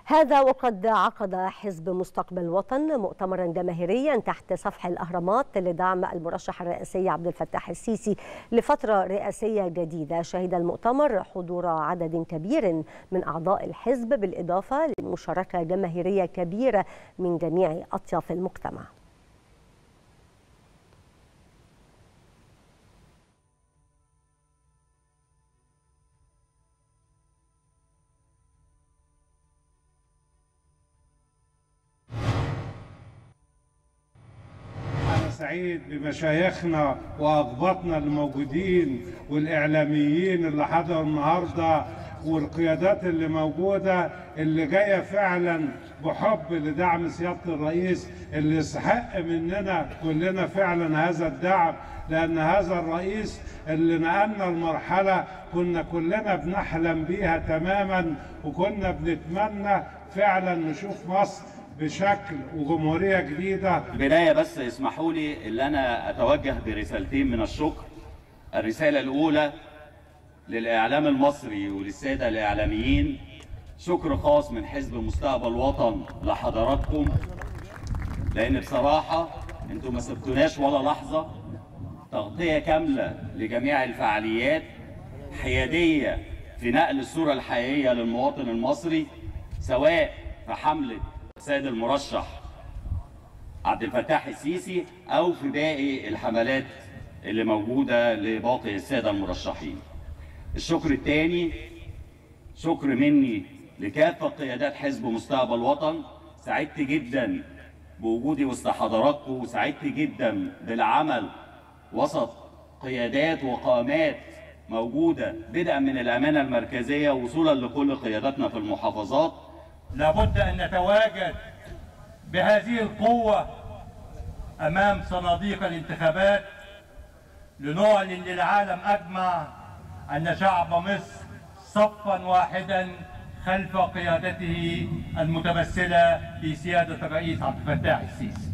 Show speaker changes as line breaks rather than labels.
هذا وقد عقد حزب مستقبل الوطن مؤتمرا جماهيريا تحت سفح الاهرامات لدعم المرشح الرئاسي عبد الفتاح السيسي لفتره رئاسيه جديده شهد المؤتمر حضور عدد كبير من اعضاء الحزب بالاضافه لمشاركه جماهيريه كبيره من جميع اطياف المجتمع
سعيد بمشايخنا واقباطنا الموجودين والاعلاميين اللي حضروا النهارده والقيادات اللي موجوده اللي جايه فعلا بحب لدعم سياده الرئيس اللي يستحق مننا كلنا فعلا هذا الدعم لان هذا الرئيس اللي نقلنا المرحله كنا كلنا بنحلم بيها تماما وكنا بنتمنى فعلا نشوف مصر بشكل وجمهوريه جديده
البدايه بس اسمحوا لي ان انا اتوجه برسالتين من الشكر الرساله الاولى للاعلام المصري وللساده الاعلاميين شكر خاص من حزب مستقبل وطن لحضراتكم لان بصراحه انتم ما سبتوناش ولا لحظه تغطيه كامله لجميع الفعاليات حياديه في نقل الصوره الحقيقيه للمواطن المصري سواء في حمله السيد المرشح عبد الفتاح السيسي او في باقي الحملات اللي موجوده لباقي الساده المرشحين. الشكر الثاني شكر مني لكافه قيادات حزب مستقبل وطن سعدت جدا بوجودي وسط حضراتكم وسعدت جدا بالعمل وسط قيادات وقامات موجوده بدءا من الامانه المركزيه وصولا لكل قياداتنا في المحافظات
لابد أن نتواجد بهذه القوة أمام صناديق الانتخابات لنعلن للعالم أجمع أن شعب مصر صفا واحدا خلف قيادته المتمثلة في سيادة الرئيس عبد الفتاح السيسي